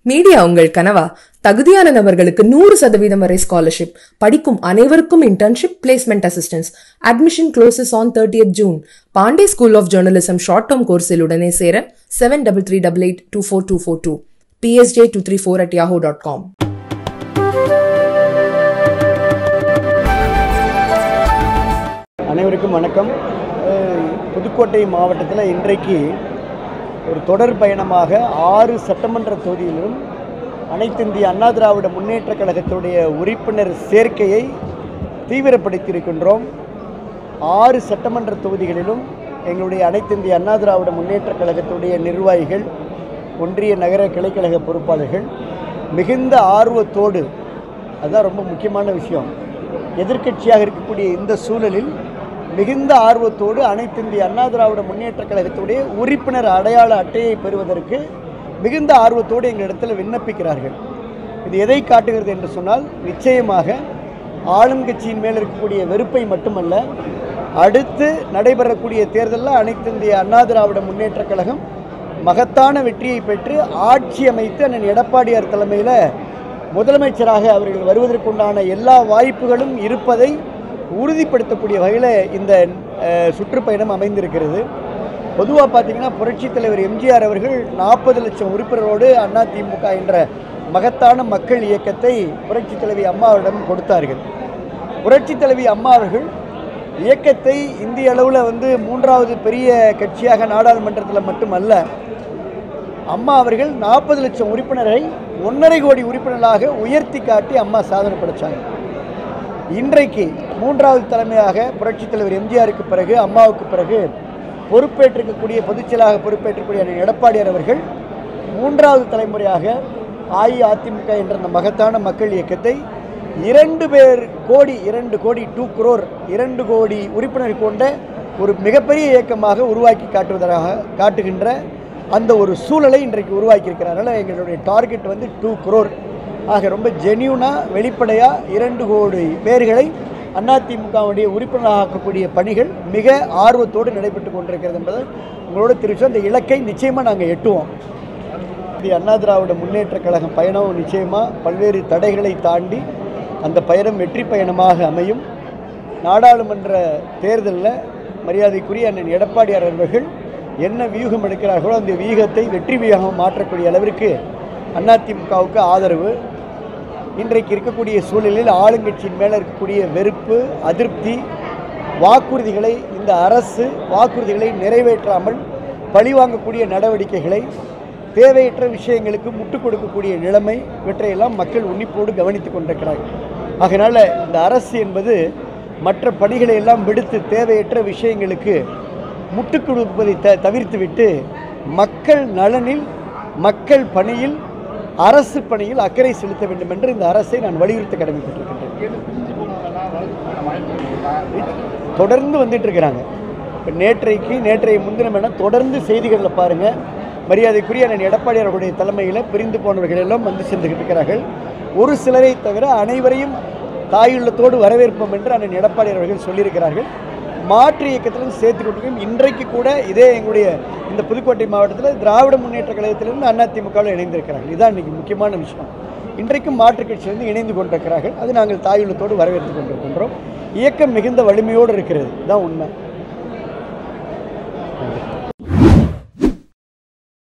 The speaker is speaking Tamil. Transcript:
மீடியா உங்கள் கனவா தகுதியான நபர்களுக்கு நூறு சதவீதம் வரை ஸ்காலர்ஷிப் படிக்கும் அனைவருக்கும் internship placement assistance admission closes on thirtieth June Pandey school of journalism short term கோர்ஸில் உடனே சேர seven double three double eight two four two four two P S J two three four at Yahoo dot com அனைவருக்கும் வணக்கம் அஹ் புதுக்கோட்டை மாவட்டத்தில் இன்றைக்கு ஒரு தொடர் பயணமாக ஆறு சட்டமன்ற தொகுதியிலும் அனைத்திந்திய அண்ணா திராவிட முன்னேற்றக் கழகத்துடைய உறுப்பினர் சேர்க்கையை தீவிரப்படுத்தியிருக்கின்றோம் ஆறு சட்டமன்ற தொகுதிகளிலும் எங்களுடைய அனைத்திந்திய அண்ணா திராவிட முன்னேற்றக் கழகத்துடைய நிர்வாகிகள் ஒன்றிய நகர கிளைக்கழக பொறுப்பாளர்கள் மிகுந்த ஆர்வத்தோடு அதுதான் ரொம்ப முக்கியமான விஷயம் எதிர்க்கட்சியாக இருக்கக்கூடிய இந்த சூழலில் மிகுந்த ஆர்வத்தோடு அனைத்திந்திய அண்ணா திராவிட முன்னேற்றக் கழகத்துடைய உறுப்பினர் அடையாள அட்டையை பெறுவதற்கு மிகுந்த ஆர்வத்தோடு எங்களிடத்தில் விண்ணப்பிக்கிறார்கள் இது எதை காட்டுகிறது என்று சொன்னால் நிச்சயமாக ஆளும் கட்சியின் மேல் இருக்கக்கூடிய வெறுப்பை மட்டுமல்ல அடுத்து நடைபெறக்கூடிய தேர்தலில் அனைத்திந்திய அண்ணா திராவிட முன்னேற்றக் கழகம் மகத்தான வெற்றியை பெற்று ஆட்சி அமைத்து அண்ணன் எடப்பாடியார் தலைமையில் முதலமைச்சராக அவர்கள் வருவதற்குண்டான எல்லா வாய்ப்புகளும் இருப்பதை உறுதிப்படுத்தக்கூடிய வகையில் இந்த அஹ், சுற்றுப்பயணம் அமைந்திருக்கிறது பொதுவாக பார்த்தீங்கன்னா புரட்சித் தலைவர் எம்ஜிஆர் அவர்கள் நாற்பது லட்சம் உறுப்பினரோடு அதிமுக என்ற மகத்தான மக்கள் இயக்கத்தை புரட்சித் தலைவி அம்மாவிடம் கொடுத்தார்கள் புரட்சித் தலைவி அம்மா அவர்கள் இயக்கத்தை இந்திய அளவில் வந்து மூன்றாவது பெரிய கட்சியாக நாடாளுமன்றத்தில் மட்டுமல்ல அம்மா அவர்கள் நாற்பது லட்சம் உறுப்பினரை ஒன்றரை கோடி உறுப்பினர்களாக உயர்த்தி காட்டி அம்மா சாதனை படைச்சாங்க இன்றைக்கு மூன்றாவது தலைமையாக புரட்சித் தலைவர் எம்ஜிஆருக்கு பிறகு அம்மாவுக்கு பிறகு பொறுப்பேற்றிருக்கக்கூடிய பொதுச்செயலாக பொறுப்பேற்றக்கூடிய அண்ணன் எடப்பாடியார் அவர்கள் மூன்றாவது தலைமுறையாக அஇஅதிமுக என்ற அந்த மகத்தான மக்கள் இயக்கத்தை இரண்டு பேர் கோடி இரண்டு கோடி டூ குரோர் இரண்டு கோடி உறுப்பினர் கொண்ட ஒரு மிகப்பெரிய இயக்கமாக உருவாக்கி காட்டுவதாக காட்டுகின்ற அந்த ஒரு சூழலை இன்றைக்கு உருவாக்கியிருக்கிறார்கள் எங்களுடைய டார்கெட் வந்து டூ குரோர் ஆக ரொம்ப ஜென்யூனாக வெளிப்படையாக இரண்டு கோடி பேர்களை அதிமுகவுடைய உறுப்பினராக ஆக்கக்கூடிய பணிகள் மிக ஆர்வத்தோடு நடைபெற்று கொண்டிருக்கிறது என்பதை உங்களோட தெரிவித்து அந்த இலக்கை நிச்சயமாக நாங்கள் எட்டுவோம் இந்திய அண்ணா திராவிட முன்னேற்றக் கழகம் பயணம் நிச்சயமாக பல்வேறு தடைகளை தாண்டி அந்த பயணம் வெற்றி பயணமாக அமையும் நாடாளுமன்ற தேர்தலில் மரியாதைக்குரிய அண்ணன் எடப்பாடியார் அவர்கள் என்ன வியூகம் எடுக்கிறார்களோ அந்த வியூகத்தை வெற்றி வியூகம் மாற்றக்கூடிய அளவிற்கு அதிமுகவுக்கு ஆதரவு இன்றைக்கு இருக்கக்கூடிய சூழலில் ஆளுங்கட்சியின் மேலே இருக்கக்கூடிய வெறுப்பு அதிருப்தி வாக்குறுதிகளை இந்த அரசு வாக்குறுதிகளை நிறைவேற்றாமல் பழிவாங்கக்கூடிய நடவடிக்கைகளை தேவையற்ற விஷயங்களுக்கு முட்டுக் கொடுக்கக்கூடிய நிலைமை இவற்றையெல்லாம் மக்கள் உன்னிப்போடு கவனித்துக் கொண்டிருக்கிறார்கள் ஆகையினால இந்த அரசு என்பது மற்ற பணிகளை எல்லாம் விடுத்து தேவையற்ற விஷயங்களுக்கு முட்டுக் கொடுப்பதை த தவிர்த்துவிட்டு மக்கள் நலனில் மக்கள் பணியில் அரசு பணியில் அக்கறை செலுத்த வேண்டும் என்று இந்த அரசை நான் வலியுறுத்த கடமைப்பட்டிருக்கின்றேன் தொடர்ந்து வந்துட்டு இருக்கிறாங்க இப்போ நேற்றைக்கு நேற்றைய முன்தினம் என தொடர்ந்து செய்திகளில் பாருங்கள் மரியாதைக்குரிய அண்ணன் எடப்பாடி அவர்களுடைய தலைமையில் பிரிந்து போனவர்கள் எல்லாம் வந்து சென்றுகிட்டு இருக்கிறார்கள் ஒரு சிலரை தவிர அனைவரையும் தாயுள்ளத்தோடு வரவேற்போம் என்று அண்ணன் எடப்பாடி அவர்கள் சொல்லியிருக்கிறார்கள் மாற்று இயக்கத்திலும் சேர்த்து கொண்டிருக்கோம் இன்றைக்கு கூட இதே எங்களுடைய இந்த புதுக்கோட்டை மாவட்டத்தில் திராவிட முன்னேற்ற கழகத்திலிருந்து அதிமுகவில் இணைந்திருக்கிறார்கள் இதுதான் இன்னைக்கு முக்கியமான விஷயம் இன்றைக்கும் மாற்றுக் கட்சியிலிருந்து இணைந்து கொண்டிருக்கிறார்கள் அது நாங்கள் தாயுள்ளத்தோடு வரவேற்று கொண்டிருக்கின்றோம் இயக்கம் மிகுந்த வலிமையோடு இருக்கிறது இதுதான் உண்மை